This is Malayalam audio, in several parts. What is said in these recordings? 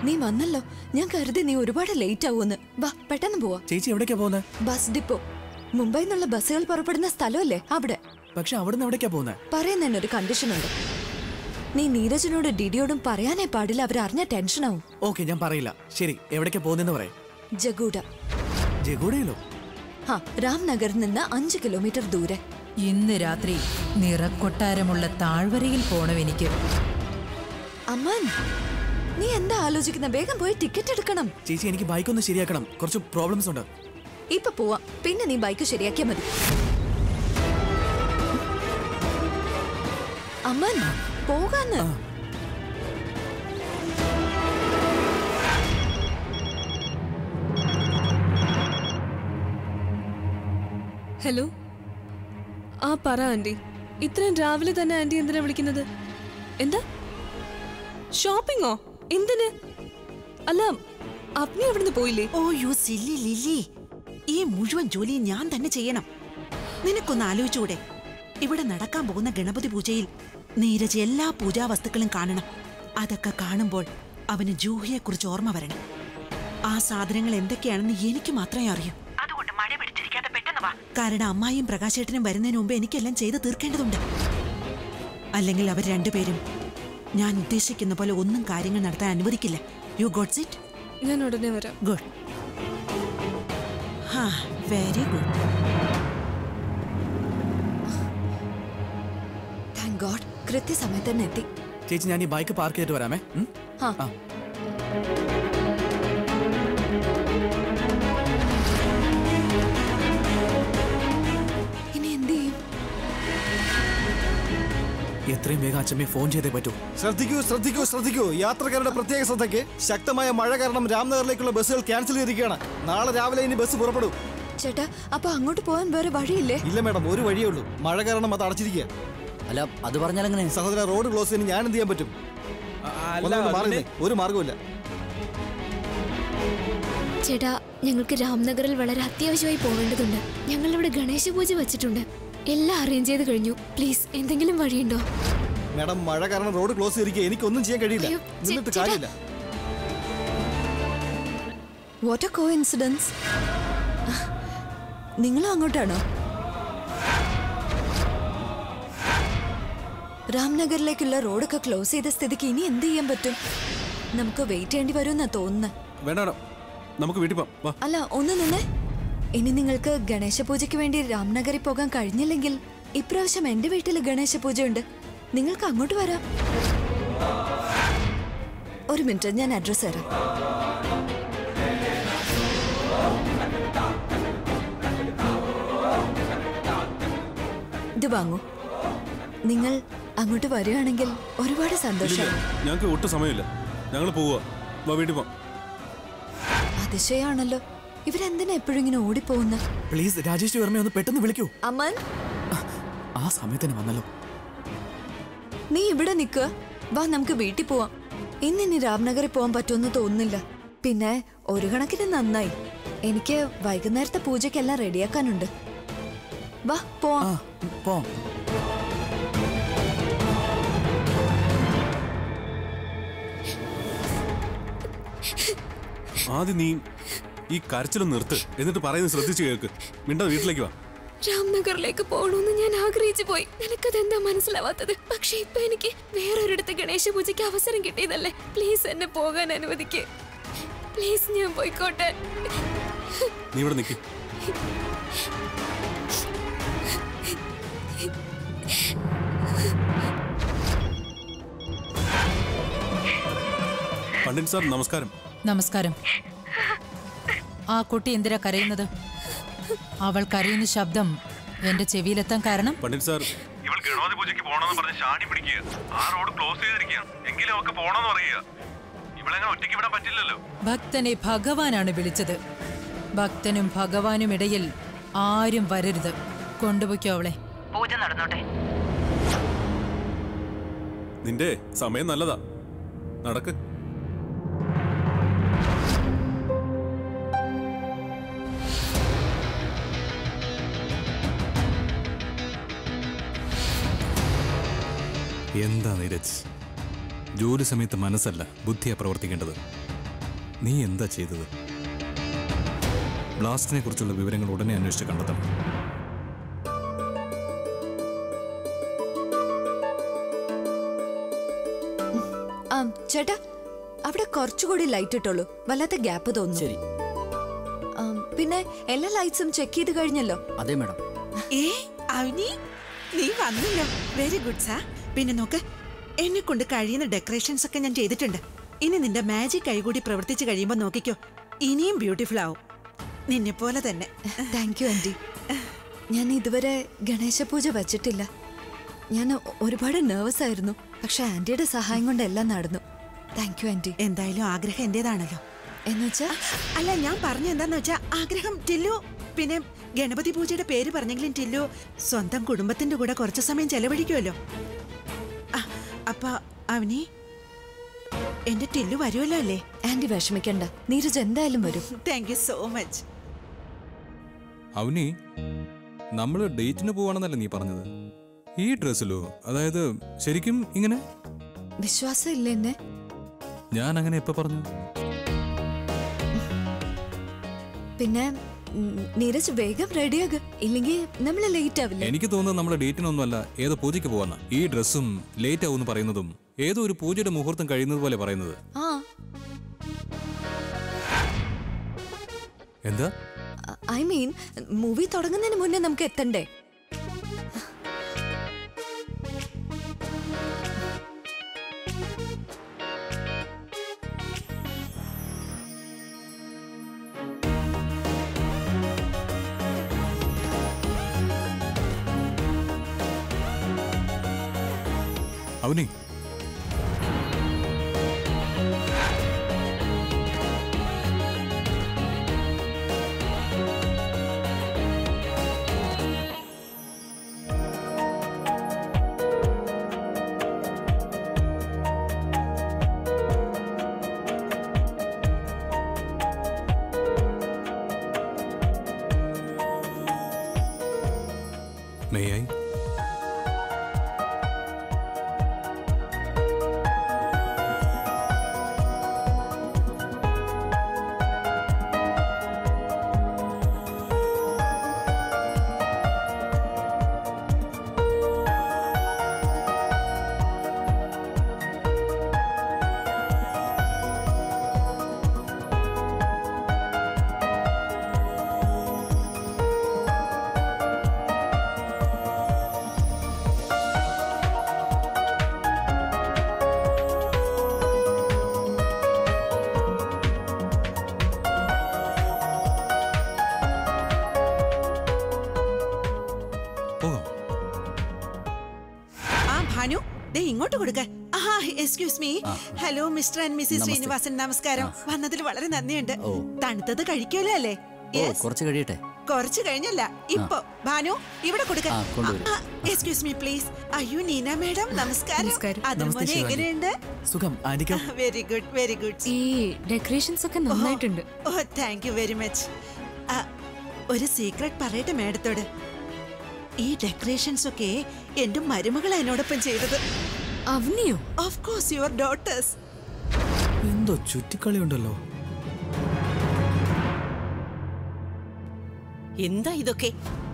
നീ വന്നല്ലോ ഞാൻ കരുതി നീ ഒരുപാട് ലേറ്റ് ആവുമെന്ന് വാ പെട്ടെന്ന് പോവാ ചേച്ചി എവിടേക്കാ പോകുന്നത് ബസ് ഡിപ്പോ മുംബൈ നിന്നുള്ള ബസ്സുകൾ പുറപ്പെടുന്ന സ്ഥലമല്ലേ അവിടെ പക്ഷെ അവിടുന്ന് എവിടേക്കാ പോകുന്നത് പറയുന്നതിന് ഒരു കണ്ടീഷൻ ഉണ്ട് നീ നീരജിനോട് ഡിഡിയോടും പറയാനേ പാടില്ല അവരറിഞ്ഞ ടെൻഷനാവും ഓക്കെ ഞാൻ പറയില്ല ശരി എവിടേക്കാ പോകുന്നെന്ന് പറയാം ജഗൂഡ ജഗൂഡയിലോ ഹാ രാംനഗറിൽ നിന്ന് അഞ്ച് കിലോമീറ്റർ ദൂരെ ഇന്ന് രാത്രി നിറക്കൊട്ടാരമുള്ള താഴ്വരയിൽ പോണം എനിക്ക് അമ്മൻ നീ എന്താ ആലോചിക്കുന്ന വേഗം പോയി ടിക്കറ്റ് എടുക്കണം ചേച്ചി എനിക്ക് ബൈക്ക് ഒന്ന് ശരിയാക്കണം കുറച്ച് പ്രോബ്ലംസ് ഉണ്ട് ഇപ്പൊ പോവാം പിന്നെ നീ ബൈക്ക് ശരിയാക്കിയാ മതി അമ്മൻ പോകാന്ന് ഹലോ ആ പറ ആന്റി ഇത്രയും രാവിലെ തന്നെ ആന്റി എന്തിനാ വിളിക്കുന്നത് എന്താ ഷോപ്പിംഗോ എന്തിന് അല്ല അപ്നി അവിടുന്ന് പോയില്ലേ ഓ യു സില്ലി ലില്ലി ഈ മുഴുവൻ ജോലിയും ഞാൻ തന്നെ ചെയ്യണം നിനക്കൊന്ന് ആലോചിച്ചുകൂടെ ഇവിടെ നടക്കാൻ പോകുന്ന ഗണപതി പൂജയിൽ നീരജ് എല്ലാ പൂജാ വസ്തുക്കളും കാണണം അതൊക്കെ കാണുമ്പോൾ അവന് ജൂഹിയെക്കുറിച്ച് ഓർമ്മ വരണം ആ സാധനങ്ങൾ എന്തൊക്കെയാണെന്ന് എനിക്ക് മാത്രമേ അറിയൂ അതുകൊണ്ട് മഴ പിടിച്ചിരിക്കാതെ പെട്ടെന്ന് വാ കാരണം അമ്മായിയും പ്രകാശേട്ടനും വരുന്നതിന് മുമ്പ് എനിക്കെല്ലാം ചെയ്ത് തീർക്കേണ്ടതുണ്ട് അല്ലെങ്കിൽ അവർ രണ്ടുപേരും ഞാൻ ഉദ്ദേശിക്കുന്ന പോലെ ഒന്നും കാര്യങ്ങൾ നടത്താൻ അനുവദിക്കില്ല യു ഗോട്ട്സ് ഇറ്റ് ഞാൻ ഉടനെ വരാം ഗുഡ് ഹാ വെരി ഗുഡ് താങ്ക് ഗോഡ് കൃത്യസമയത്ത് തന്നെ എത്തി ചേച്ചി ഞാൻ ഈ ബൈക്ക് പാർക്ക് ചെയ്തിട്ട് വരാമേ ഉം? ആ ആ. ഇനി എന്ത് ചെയ്യും എത്രയും വേഗം അച്ഛമ്മയെ ഫോൺ ചെയ്തേ പറ്റൂ ശ്രദ്ധിക്കൂ ശ്രദ്ധിക്കൂ ശ്രദ്ധിക്കൂ യാത്രക്കാരുടെ പ്രത്യേക ശ്രദ്ധയ്ക്ക് ശക്തമായ മഴ കാരണം രാംനഗറിലേക്കുള്ള ബസ്സുകൾ ക്യാൻസൽ ചെയ്തിരിക്കുകയാണ് നാളെ രാവിലെ ഇനി ബസ് പുറപ്പെടും ചേട്ടാ അപ്പൊ അങ്ങോട്ട് പോകാൻ വേറെ വഴിയില്ലേ ഇല്ല മാഡം ഒരു വഴിയേ ഉള്ളൂ മഴ കാരണം അത് അടച്ചിരിക്കുക അല്ല അത് പറഞ്ഞാലെങ്ങനെ സഹോദര റോഡ് ക്ലോസ് ചെയ്യാൻ ഞാൻ എന്ത് ചെയ്യാൻ പറ്റും ഒന്നുകൊണ്ട് മാറി നിന്നേ. ഒരു മാർഗമില്ല ചേട്ടാ ഞങ്ങൾക്ക് രാംനഗറിൽ വളരെ അത്യാവശ്യമായി പോകേണ്ടതുണ്ട് ഞങ്ങളിവിടെ ഗണേശ പൂജ വെച്ചിട്ടുണ്ട് എല്ലാം അറേഞ്ച് ചെയ്ത് കഴിഞ്ഞു പ്ലീസ് എന്തെങ്കിലും വഴിയുണ്ടോ മാഡം മഴ കാരണം റോഡ് ക്ലോസ് ചെയ്തിരിക്കുക എനിക്കൊന്നും ചെയ്യാൻ കഴിയില്ല അയ്യോ, ചേ- നിന്നിട്ട് ചേട്ടാ. കാര്യമില്ല വാട്ട് എ കോ ഇൻസിഡൻസ് നിങ്ങളും അങ്ങോട്ടാണോ രാംനഗറിലേക്കുള്ള റോഡൊക്കെ ക്ലോസ് ചെയ്ത സ്ഥിതിക്ക് ഇനി എന്ത് ചെയ്യാൻ പറ്റും നമുക്ക് വെയിറ്റ് ചെയ്യേണ്ടി വരുമെന്നാ തോന്നുന്നത് വേണ്ട വേണ്ട നമുക്ക് വീട്ടിൽ പോവാം വാ അല്ല ഒന്ന് നിന്നെ ഇനി നിങ്ങൾക്ക് ഗണേശ പൂജയ്ക്ക് വേണ്ടി രാംനഗറിൽ പോകാൻ കഴിഞ്ഞില്ലെങ്കിൽ ഇപ്രാവശ്യം എന്റെ വീട്ടിൽ ഗണേശ പൂജയുണ്ട് നിങ്ങൾക്ക് അങ്ങോട്ട് വരാം ഒരു മിനിറ്റ് ഞാൻ അഡ്രസ് തരാം ഇത് വാങ്ങൂ നിങ്ങൾ അങ്ങോട്ട് വരികയാണെങ്കിൽ ഒരുപാട് ഇല്ലില്ല സന്തോഷം ഞങ്ങൾക്ക് ഒട്ടും സമയമില്ല ഞങ്ങൾ പോവുക വാ വീട്ടിൽ പോവാം അതിശയാണല്ലോ ഇവരെന്തിനാ എപ്പോഴും ഇങ്ങനെ ഓടിപ്പോകുന്നത് പ്ലീസ് രാജേഷ് വർമ്മ ഒന്ന് പെട്ടെന്ന് വിളിക്കൂ അമ്മൻ ആ സമയത്ത് തന്നെ വന്നല്ലോ നീ ഇവിടെ നിൽക്കുക വാ നമുക്ക് വീട്ടിൽ പോവാം ഇന്ന് ഇനി രാംനഗറിൽ പോകാൻ പറ്റുമെന്ന് തോന്നുന്നില്ല പിന്നെ ഒരു കണക്കിന് നന്നായി എനിക്ക് വൈകുന്നേരത്തെ പൂജയ്ക്കെല്ലാം റെഡിയാക്കാനുണ്ട് വാ ആ പോവാം പോം ആദ്യം നീ ഈ കരച്ചിലൊന്ന് നിർത്ത് എന്നിട്ട് പറയുന്നത് ശ്രദ്ധിച്ചു കേൾക്ക് മിണ്ടാ വീട്ടിലേക്ക് വാ രാംനഗറിലേക്ക് പോകണമെന്ന് ഞാൻ ആഗ്രഹിച്ചു പോയി നിനക്കതെന്താ മനസ്സിലാവാത്തത് പക്ഷെ ഇപ്പൊ എനിക്ക് വേറൊരിടത്ത് ഗണേശ പൂജയ്ക്ക് അവസരം കിട്ടിയതല്ലേ പ്ലീസ് എന്നെ പോകാൻ അനുവദിക്ക് പ്ലീസ് ഞാൻ പോയിക്കോട്ടെ നീ ഇവിടെ നിൽക്ക് പണ്ഡിറ്റ് സാർ നമസ്കാരം നമസ്കാരം ആ കുട്ടി എന്തിനാ കരയുന്നത് അവൾ കരയുന്ന ശബ്ദം എന്റെ ചെവിയിലെത്താൻ കാരണം പണ്ഡിറ്റ് സാർ ഇവൾ ഗണപതി പൂജയ്ക്ക് പോണെന്ന് പറഞ്ഞ് ഷാടി പിടിക്കുക ആ റോഡ് ക്ലോസ് ചെയ്തിരിക്കുകയാണ് എങ്കിലും അവൾക്ക് പോണെന്ന് പറയുക ഇവളെങ്ങനെ ഒറ്റയ്ക്ക് വിടാൻ പറ്റില്ലല്ലോ ഭക്തനെ ഭഗവാനാണ് വിളിച്ചത് ഭക്തനും ഭഗവാനും ഇടയിൽ ആരും വരരുത് കൊണ്ടുപോയിക്കോ അവളെ പൂജ നടന്നോട്ടെ നിന്റെ സമയം നല്ലതാ നടക്ക് എന്താ നീരജ് ജോലി സമയത്ത് മനസ്സല്ല ബുദ്ധിയാ പ്രവർത്തിക്കേണ്ടത് നീ എന്താ ചെയ്തത് ബ്ലാസ്റ്റിനെ കുറിച്ചുള്ള വിവരങ്ങൾ ഉടനെ അന്വേഷിച്ച് കണ്ടെത്തണം ആ ചേട്ടാ അവിടെ കുറച്ചുകൂടി ലൈറ്റ് ഇട്ടുള്ളൂ വല്ലാത്ത ഗ്യാപ്പ് തോന്നുന്നു ശരി ആ, പിന്നെ എല്ലാ ലൈറ്റ്സും ചെക്ക് ചെയ്ത് കഴിഞ്ഞല്ലോ അതെ മാഡം ഏ അവനി നീ വന്നല്ലോ വെരി ഗുഡ് സാ പിന്നെ നോക്ക് എന്നെ കൊണ്ട് കഴിയുന്ന ഡെക്കറേഷൻസ് ഒക്കെ ഞാൻ ചെയ്തിട്ടുണ്ട് ഇനി നിന്റെ മാജിക് കൈകൂടി പ്രവർത്തിച്ചു കഴിയുമ്പോൾ നോക്കിക്കോ ഇനിയും ബ്യൂട്ടിഫുൾ ആവും നിന്നെ പോലെ തന്നെ താങ്ക് യു ആന്റി ഞാൻ ഇതുവരെ ഗണേശ പൂജ വച്ചിട്ടില്ല ഞാൻ ഒ- ഒരുപാട് നെർവസ് ആയിരുന്നു പക്ഷെ ആന്റിയുടെ സഹായം കൊണ്ട് എല്ലാം നടന്നു താങ്ക് യു ആന്റി എന്തായാലും ആഗ്രഹം എന്റേതാണല്ലോ എന്നുവെച്ചാ അല്ല ഞാൻ പറഞ്ഞ എന്താന്ന് വെച്ചാ ആഗ്രഹം ടില്ലു പിന്നെ ഗണപതി പൂജയുടെ പേര് പറഞ്ഞെങ്കിലും ടില്ലു സ്വന്തം കുടുംബത്തിന്റെ കൂടെ കുറച്ച് സമയം ചെലവഴിക്കുമല്ലോ ആ, അപ്പൊ അവനി എന്റെ ടില്ലു വരുമല്ലോ അല്ലേ ആന്റി വിഷമിക്കണ്ട നീരജ് എന്തായാലും വരും താങ്ക് യു സോ മച്ച് അവനി നമ്മൾ ഡേറ്റിന് പോവാണെന്നല്ലേ നീ പറഞ്ഞത് ഈ ഡ്രസ്സിലോ അതായത് ശരിക്കും ഇങ്ങനെ വിശ്വാസം ഇല്ല എന്നെ ഞാൻ അങ്ങനെ എപ്പോ പറഞ്ഞു പിന്നെ ഉം, നീരജ് വേഗം റെഡിയാക ഇല്ലെങ്കിൽ നമ്മൾ ലേറ്റ് ആവില്ലേ എനിക്ക് തോന്നുന്നത് നമ്മുടെ ഡേറ്റിനൊന്നുമല്ല ഏതോ പൂജയ്ക്ക് പോവാന്ന ഈ ഡ്രസ്സും ലേറ്റ് ആവുമെന്ന് പറയുന്നതും ഏതോ ഒരു പൂജയുടെ മുഹൂർത്തം കഴിയുന്നത് പോലെ പറയുന്നത് ആ എന്താ ഐ മീൻ മൂവി തുടങ്ങുന്നതിന് മുന്നേ നമുക്ക് എത്തണ്ടേ അവനി May I? പോകാം ആ ഭാനു ദേ ഇങ്ങോട്ട് കൊടുക്ക ആ excuse me hello mister and missus നമസ്തേ. ശ്രീനിവാസൻ നമസ്കാരം വന്നതിൽ വളരെ നന്ദിയുണ്ട് ഓ. തണുത്തത് കഴിക്കുമല്ലോ അല്ലേ ഓ Yes. കുറച്ച് കഴിയട്ടെ കുറച്ച് കഴിഞ്ഞല്ല ഇപ്പൊ ഭാനു ഇവിടെ കൊടുക്ക ആ, കൊണ്ടുവരൂ. എക്സ്ക്യൂസ് മീ പ്ലീസ് അയ്യോ നീന മാഡം നമസ്കാരം അത് നമസ്തേ, മോനെ ശിവാനി. എങ്ങനെയുണ്ട് സുഖം ആന്റിക്കോ വെരി ഗുഡ് വെരി ഗുഡ് ഈ ഡെക്കറേഷൻസ് ഒക്കെ നന്നായിട്ടുണ്ട് ഓ താങ്ക് യു വെരി മച്ച് ഒരു സീക്രട്ട് പറയട്ടെ മാഡത്തോട് ഈ ഡെക്കറേഷൻസ് ഒക്കെ എന്റെ മരുമകൾ എന്നോടൊപ്പം ചെയ്തത് അവനെയോ ഓഫ് കോഴ്സ് യുവർ ഡോട്ടേഴ്സ് എന്തോ ചുറ്റിക്കളി ഉണ്ടല്ലോ എന്താ ഇതൊക്കെ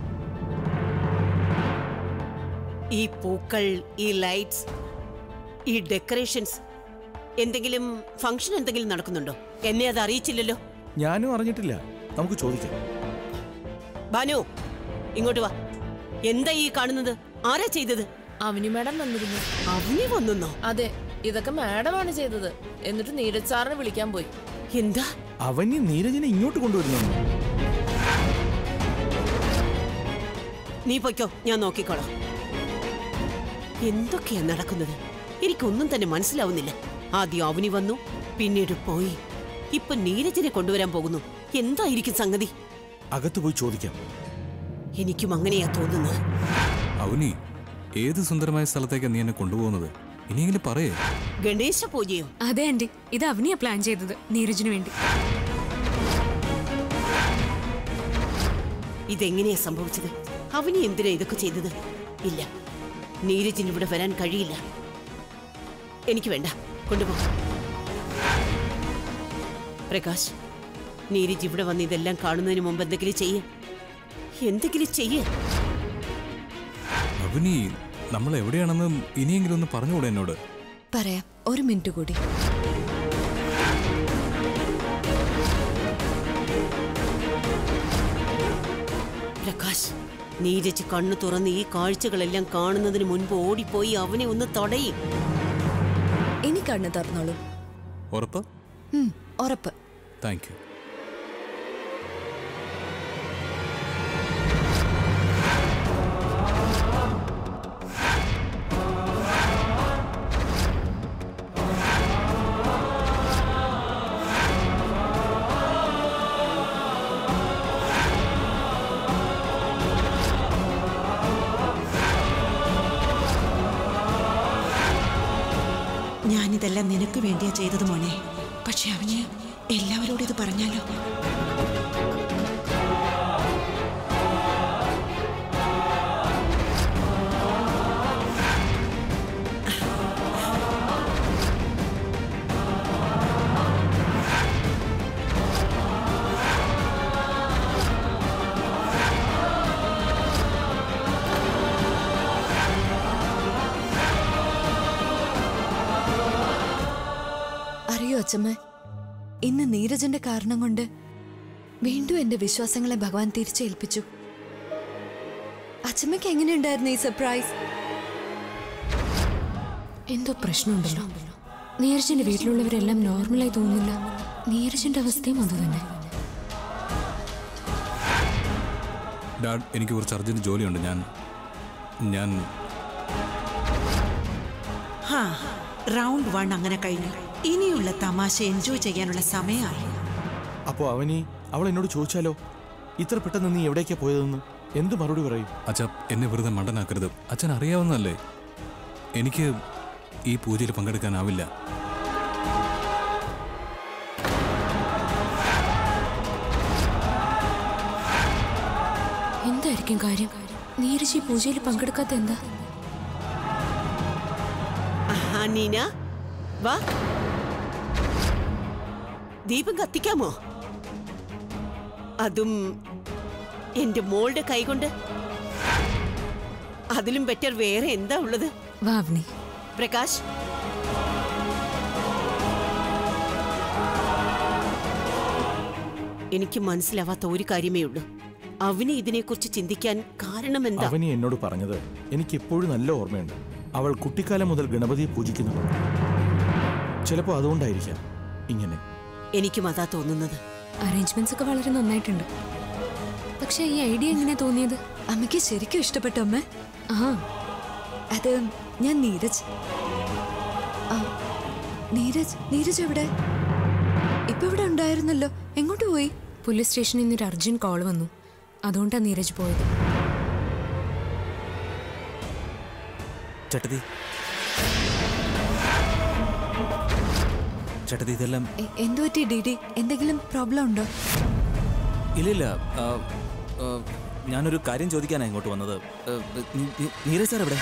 ഈ പൂക്കൾ ഈ ലൈറ്റ്സ് ഈ ഡെക്കറേഷൻസ് എന്തെങ്കിലും ഫംഗ്ഷൻ എന്തെങ്കിലും നടക്കുന്നുണ്ടോ എന്നെ അത് അറിയിച്ചില്ലല്ലോ ഞാനും അറിഞ്ഞിട്ടില്ല നമുക്ക് ചോദിക്കാം ബാനു ഇങ്ങോട്ട് വാ എന്താ ഈ കാണുന്നത് ആരാ ചെയ്തത് അവനി മാഡം വന്നിരുന്നു അവനെ വന്നോ അതെ ഇതൊക്കെ മാഡമാണ് ചെയ്തത് എന്നിട്ട് നീരജ് സാറിനെ വിളിക്കാൻ പോയി എന്താ അവനി നീരജിനെ ഇങ്ങോട്ട് കൊണ്ടുവരുന്നു നീ പൊയ്ക്കോ ഞാൻ നോക്കിക്കോളാം എന്തൊക്കെയാ നടക്കുന്നത് എനിക്കൊന്നും തന്നെ മനസ്സിലാവുന്നില്ല ആദ്യം അവനി വന്നു പിന്നീട് പോയി ഇപ്പൊ നീരജിനെ കൊണ്ടുവരാൻ പോകുന്നു എന്തായിരിക്കും സംഗതി അകത്ത് പോയി ചോദിക്കാം എനിക്കും അങ്ങനെയാ തോന്നുന്നത് അവനി ഏത് സുന്ദരമായ സ്ഥലത്തേക്കാ നീ എന്നെ കൊണ്ടുപോകുന്നത് ഇനിയെങ്കിലും പറയേ ഗണേശ പൂജയോ അതെ ആന്റി ഇത് അവനിയാ പ്ലാൻ ചെയ്തത് നീരജിന് വേണ്ടി ഇതെങ്ങനെയാ സംഭവിച്ചത് അവനി എന്തിനാ ഇതൊക്കെ ചെയ്തത് ഇല്ല നീരജിന് ഇവിടെ വരാൻ കഴിയില്ല എനിക്ക് വേണ്ട കൊണ്ടുപോ പ്രകാശ് നീരജ് ഇവിടെ വന്ന് ഇതെല്ലാം കാണുന്നതിന് മുമ്പ് എന്തെങ്കിലും ചെയ്യ എന്തെങ്കിലും ചെയ്യ അവനി നമ്മൾ എവിടെയാണെന്ന് ഇനിയെങ്കിലും ഒന്ന് പറഞ്ഞുകൂടെ എന്നോട് പറയാം ഒരു മിനിറ്റ് കൂടി പ്രകാശ് നീരജ് കണ്ണു തുറന്ന് ഈ കാഴ്ചകളെല്ലാം കാണുന്നതിന് മുൻപ് ഓടിപ്പോയി അവനെ ഒന്ന് തടയും ഇനി കണ്ണു തുറന്നോളൂ ഉറപ്പ് ഉം, ഉറപ്പ് താങ്ക് യു ഞാനിതെല്ലാം നിനക്ക് വേണ്ടിയാ ചെയ്തത് മോനെ പക്ഷെ അവന് എല്ലാവരോടും ഇത് പറഞ്ഞാലോ അറിയോ അച്ഛമ്മ ഇന്ന് നീരജന്റെ കാരണം കൊണ്ട് വീണ്ടും എന്റെ വിശ്വാസങ്ങളെ ഭഗവാൻ തിരിച്ചേൽപ്പിച്ചു അച്ഛമ്മയ്ക്ക് എങ്ങനെയുണ്ടായിരുന്നു ഈ സർപ്രൈസ് എന്തോ പ്രശ്നമുണ്ടല്ലോ നീരജിന്റെ വീട്ടിലുള്ളവരെല്ലാം നോർമലായി തോന്നുന്നില്ല നീരജിന്റെ അവസ്ഥയും അതുതന്നെ ഡാഡ് എനിക്ക് കുറച്ച് അർജന്റ് ജോലിയുണ്ട് ഞാൻ ഞാൻ ഹാ റൗണ്ട് വൺ അങ്ങനെ കഴിഞ്ഞു ഇനിയുള്ള തമാശ എൻജോയ് ചെയ്യാനുള്ള സമയമായി അപ്പോ അവനി അവൾ എന്നോട് ചോദിച്ചാലോ ഇത്ര പെട്ടെന്ന് നീ എവിടേക്കാ പോയതെന്ന് എന്ത് മറുപടി പറയും അച്ഛ എന്നെ വെറുതെ മണ്ടനാക്കരുത് അച്ഛൻ അറിയാവുന്നതല്ലേ എനിക്ക് ഈ പൂജയിൽ പങ്കെടുക്കാനാവില്ല എന്തായിരിക്കും കാര്യം നീരജ് ഈ പൂജയിൽ പങ്കെടുക്കാത്ത എന്താ ആഹാ, നീന വാ ദീപം കത്തിക്കാമോ അതും എന്റെ മോളുടെ കൈകൊണ്ട് അതിലും ബെറ്റർ വേറെ എന്താ ഉള്ളത് വാവ്നി പ്രകാശ് എനിക്ക് മനസ്സിലാവാത്ത ഒരു കാര്യമേ ഉള്ളൂ അവന് ഇതിനെക്കുറിച്ച് ചിന്തിക്കാൻ കാരണം എന്താ അവനി എന്നോട് പറഞ്ഞത് എനിക്ക് എപ്പോഴും നല്ല ഓർമ്മയുണ്ട് അവൾ കുട്ടിക്കാലം മുതൽ ഗണപതിയെ പൂജിക്കുന്നുണ്ട് ചിലപ്പോൾ അതുകൊണ്ടായിരിക്കാം ഇങ്ങനെ എനിക്കും അതാ തോന്നുന്നത് അറേഞ്ച്മെന്റ്സ് ഒക്കെ വളരെ നന്നായിട്ടുണ്ട് പക്ഷെ ഈ ഐഡിയ എങ്ങനെയാ തോന്നിയത് അമ്മയ്ക്ക് ശരിക്കും ഇഷ്ടപ്പെട്ടു അമ്മ ആ അത് ഞാൻ നീരജ് ആ, നീരജ് നീരജ് എവിടെ ഇപ്പൊ ഇവിടെ ഉണ്ടായിരുന്നല്ലോ എങ്ങോട്ട് പോയി പോലീസ് സ്റ്റേഷനിൽ നിന്ന് ഒരു അർജന്റ് കോൾ വന്നു അതുകൊണ്ടാ നീരജ് പോയത് ചേട്ടതി ചേട്ടതി ഇതെല്ലാം എ- എന്തു പറ്റി ഡി ഡി എന്തെങ്കിലും പ്രോബ്ലം ഉണ്ടോ ഇല്ലില്ല ആ, ആ, ഞാനൊരു കാര്യം ചോദിക്കാനാണ് ഇങ്ങോട്ട് വന്നത് ആ, നി- നി- നീരജ് സാർ എവിടെ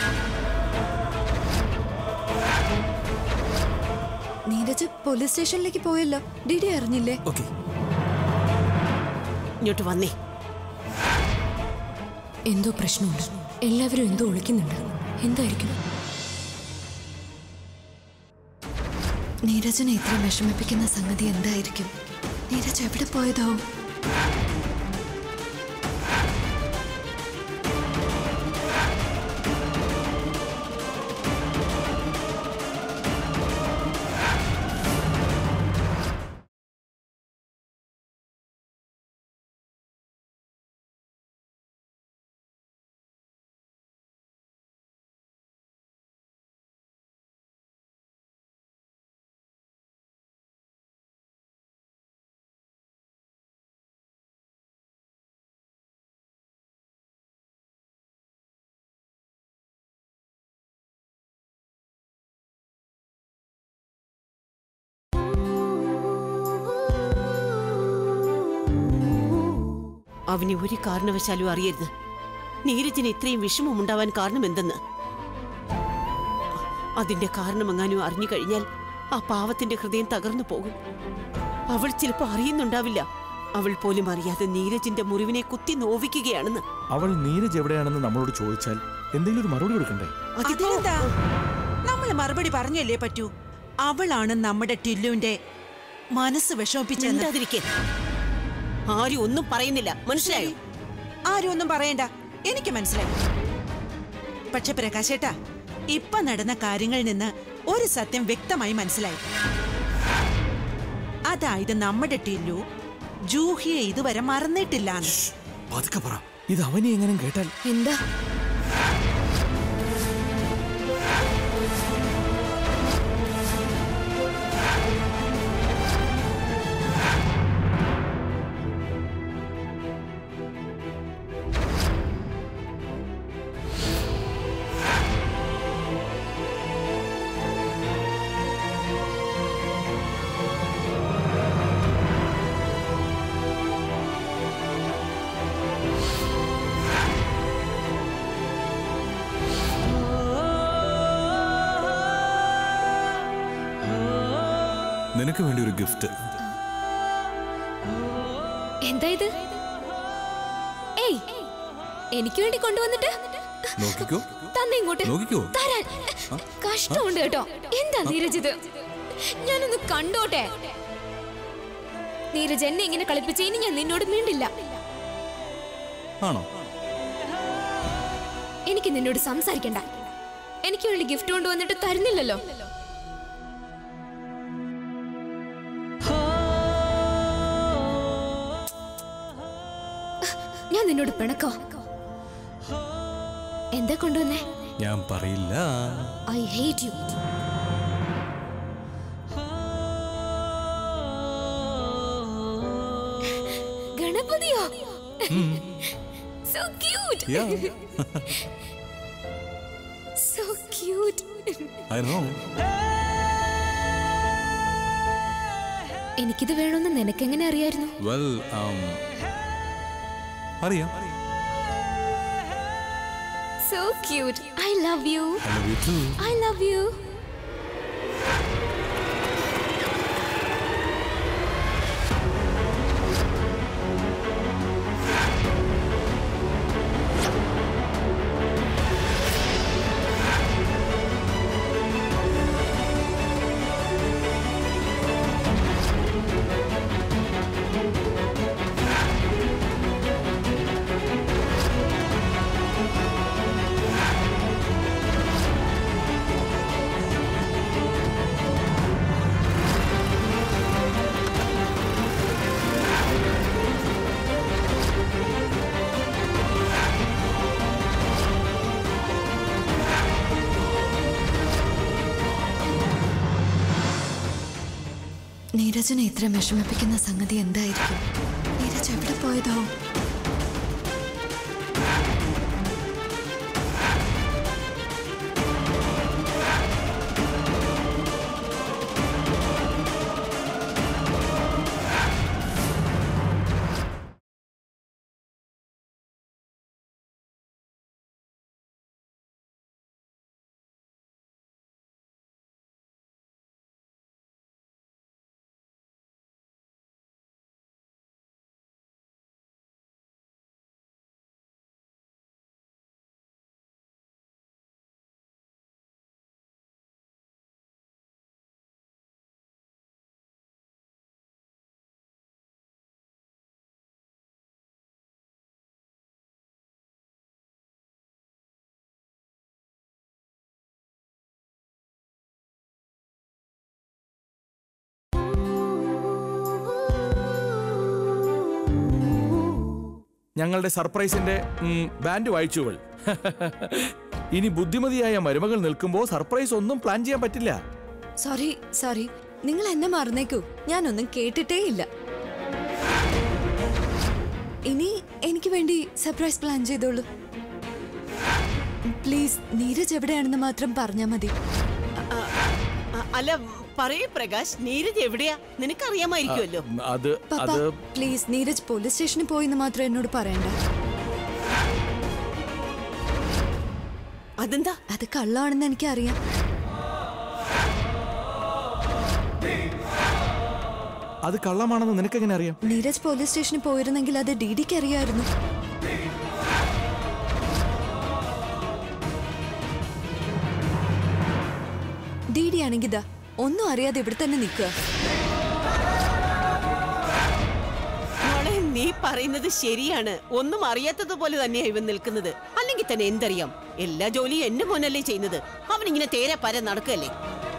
നീരജ് പോലീസ് സ്റ്റേഷനിലേക്ക് പോയല്ലോ ഡി ഡി അറിഞ്ഞില്ലേ ഓക്കെ ഇങ്ങോട്ട് വന്നേ എന്തോ പ്രശ്നമുണ്ട് എല്ലാവരും എന്തോ ഒളിക്കുന്നുണ്ട് എന്തായിരിക്കും നീരജിനെ ഇത്ര വിഷമിപ്പിക്കുന്ന സംഗതി എന്തായിരിക്കും നീരജ് എവിടെ പോയതാവും അവന് ഒരു കാരണവശാലും അറിയരുത് നീരജിന് ഇത്രയും വിഷമം ഉണ്ടാവാൻ കാരണം എന്തെന്ന് അതിന്റെ കാരണമെങ്ങാനും അറിഞ്ഞു കഴിഞ്ഞാൽ ആ പാവത്തിന്റെ ഹൃദയം തകർന്നു പോകും അവൾ ചിലപ്പോ അറിയുന്നുണ്ടാവില്ല അവൾ പോലും അറിയാതെ നീരജിന്റെ മുറിവിനെ കുത്തി നോവിക്കുകയാണെന്ന് അവൾ നീരജ് എവിടെയാണെന്ന് നമ്മളോട് ചോദിച്ചാൽ എന്തെങ്കിലും ഒരു മറുപടി കൊടുക്കണ്ടേ അതിനെന്താ നമ്മൾ മറുപടി പറഞ്ഞല്ലേ പറ്റൂ അവളാണ് നമ്മുടെ ടില്ലുവിന്റെ മനസ്സ് വിഷമിപ്പിച്ചെന്ന് മിണ്ടാതിരിക്കെ. ആരും ഒന്നും പറയുന്നില്ല മനസ്സിലായോ ആരും ഒന്നും പറയണ്ട എനിക്ക് മനസ്സിലായി പക്ഷെ പ്രകാശേട്ടാ ഇപ്പൊ നടന്ന കാര്യങ്ങളിൽ നിന്ന് ഒരു സത്യം വ്യക്തമായി മനസ്സിലായി അതായത് നമ്മുടെ ടില്ലു ജൂഹിയെ ഇതുവരെ മറന്നിട്ടില്ലാന്ന് പതുക്കെ പറ ഇത് അവനെ എങ്ങനെ കേട്ടാൽ എന്താ നിനക്ക് വേണ്ടി ഒരു ഗിഫ്റ്റ് എന്താ ഇത് ഏയ് എനിക്ക് വേണ്ടി കൊണ്ടുവന്നിട്ട് നോക്കിക്കോ തന്നെ ഇങ്ങോട്ട് നോക്കിക്കോ. തരാൻ കഷ്ടമുണ്ട് കേട്ടോ എന്താ നീരജ് ഇത് ഞാനൊന്ന് കണ്ടോട്ടെ നീരജ് എന്നെ ഇങ്ങനെ കളിപ്പിച്ച ഇനി ഞാൻ നിന്നോട് മിണ്ടില്ല ആണോ എനിക്ക് നിന്നോട് സംസാരിക്കണ്ട എനിക്ക് വേണ്ടി ഗിഫ്റ്റ് കൊണ്ടുവന്നിട്ട് തരുന്നില്ലല്ലോ ഞാൻ നിന്നോട് പിണക്കോ എന്താ കൊണ്ടുവന്നേ ഞാൻ പറയില്ല ഐ ഹേറ്റ് യു ഗണപതിയോ so cute Yeah. So cute I know എനിക്കിത് വേണമെന്ന് നിനക്കെങ്ങനെ അറിയായിരുന്നു വെൽ അറിയാം so cute I love you I love you too. I love you നീരജിനെ ഇത്ര വിഷമിപ്പിക്കുന്ന സംഗതി എന്തായിരിക്കും നീരജ് എവിടെ പോയതാവും ഞങ്ങളുടെ സർപ്രൈസിന്റെ ഉം, ബാൻഡ് വായിച്ചുകൾ ഇനി ബുദ്ധിമതിയായ മരുമകൾ നിൽക്കുമ്പോൾ സർപ്രൈസ് ഒന്നും പ്ലാൻ ചെയ്യാൻ പറ്റില്ല സോറി സോറി നിങ്ങൾ എന്നെ മറന്നേക്കൂ ഞാനൊന്നും കേട്ടിട്ടേ ഇല്ല ഇനി എനിക്ക് വേണ്ടി സർപ്രൈസ് പ്ലാൻ ചെയ്തോളൂ പ്ലീസ് നീരജ് എവിടെയാണെന്ന് മാത്രം പറഞ്ഞാൽ മതി അ- അല്ല പറയൂ പ്രകാശ് നീരജ് എവിടെയാ നിനക്കറിയാമായിരിക്കുമല്ലോ അത് പപ്പ അത് പ്ലീസ് നീരജ് പോലീസ് സ്റ്റേഷനിൽ പോയിന്ന് മാത്രം എന്നോട് പറയണ്ട അതെന്താ അത് കള്ളാണെന്ന് എനിക്കറിയാം അത് കള്ളമാണെന്ന് നിനക്കെങ്ങനെ അറിയാം നീരജ് പോലീസ് സ്റ്റേഷനിൽ പോയിരുന്നെങ്കിൽ അത് ഡി ഡിക്ക് അറിയായിരുന്നു ഡി ഡി ആണെങ്കിൽ ഇതാ ഒന്നും അറിയാതെ ഇവിടെ തന്നെ നിൽക്കുക മോളെ നീ പറയുന്നത് ശരിയാണ് ഒന്നും അറിയാത്തതുപോലെ തന്നെയാ ഇവൻ നിൽക്കുന്നത് അല്ലെങ്കിൽ തന്നെ എന്തറിയാം എല്ലാ ജോലിയും എന്റെ മോനല്ലേ ചെയ്യുന്നത് അവൻ ഇങ്ങനെ തേരെ പര നടക്കല്ലേ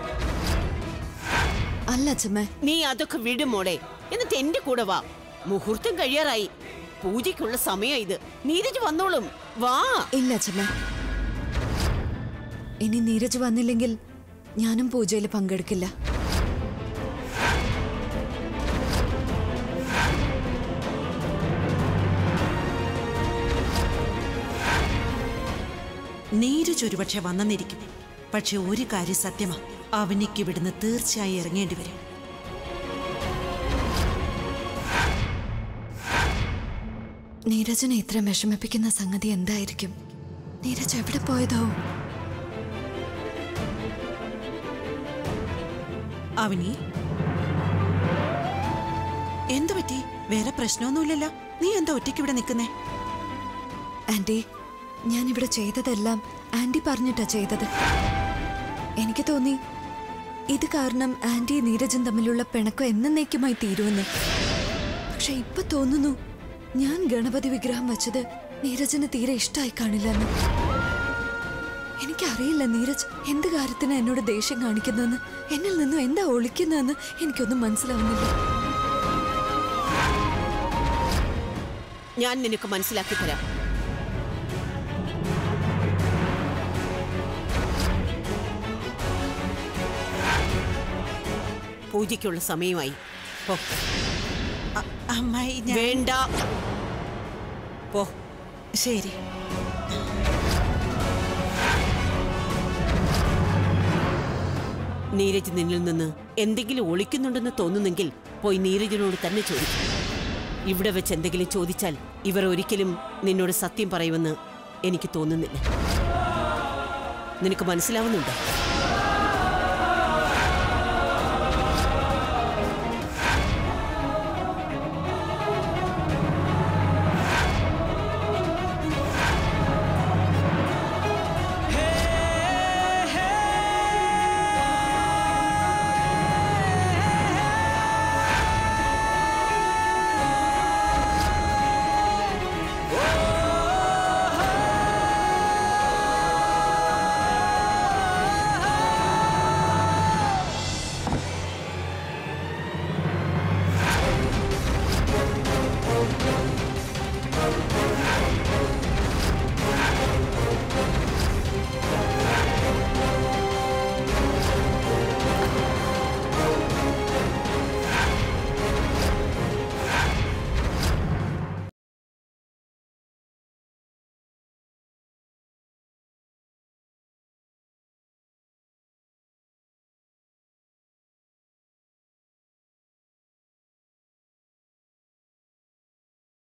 അല്ല അച്ഛമ്മേ നീ അതൊക്കെ വിടും മോളെ എന്നിട്ട് എന്റെ കൂടെ വാ മുഹൂർത്തം കഴിയാറായി പൂജയ്ക്കുള്ള സമയം ഇത് നീരജ് വന്നോളും വാ ഇല്ല അച്ഛമ്മ ഇനി നീരജ് വന്നില്ലെങ്കിൽ ഞാനും പൂജയിൽ പങ്കെടുക്കില്ല നീരജ് ഒരുപക്ഷെ വന്നെന്നിരിക്കും പക്ഷെ ഒരു കാര്യം സത്യമാ അവനിക്ക് ഇവിടുന്ന് തീർച്ചയായും ഇറങ്ങേണ്ടി വരും നീരജിനെ ഇത്ര വിഷമിപ്പിക്കുന്ന സംഗതി എന്തായിരിക്കും നീരജ് എവിടെ പോയതാവും അവനി എന്തു പറ്റി വേറെ പ്രശ്നമൊന്നുമില്ലല്ലോ നീ എന്താ ഒറ്റയ്ക്ക് ഇവിടെ നിൽക്കുന്നേ ആന്റി ഞാൻ ഇവിടെ ചെയ്തതെല്ലാം ആന്റി പറഞ്ഞിട്ടാ ചെയ്തത് എനിക്ക് തോന്നി ഇത് കാരണം ആന്റി നീരജും തമ്മിലുള്ള പിണക്കം എന്നേക്കുമായി തീരുമെന്ന് പക്ഷെ ഇപ്പൊ തോന്നുന്നു ഞാൻ ഗണപതി വിഗ്രഹം വെച്ചത് നീരജിന് തീരെ ഇഷ്ടമായി കാണില്ലെന്ന് എനിക്കറിയില്ല നീരജ് എന്ത് കാര്യത്തിന് എന്നോട് ദേഷ്യം കാണിക്കുന്നതെന്ന് എന്നിൽ നിന്നും എന്താ ഒളിക്കുന്നതെന്ന് എനിക്കൊന്നും മനസ്സിലാവുന്നില്ല ഞാൻ നിനക്ക് മനസ്സിലാക്കി തരാം പൂജയ്ക്കുള്ള സമയമായി പോ അമ്മായി വേണ്ട പോ ശരി നീരജ് നിന്നിൽ നിന്ന് എന്തെങ്കിലും ഒളിക്കുന്നുണ്ടെന്ന് തോന്നുന്നെങ്കിൽ പോയി നീരജിനോട് തന്നെ ചോദിക്കും ഇവിടെ വെച്ച് എന്തെങ്കിലും ചോദിച്ചാൽ ഇവർ ഒരിക്കലും നിന്നോട് സത്യം പറയുമെന്ന് എനിക്ക് തോന്നുന്നില്ല നിനക്ക് മനസ്സിലാവുന്നുണ്ടോ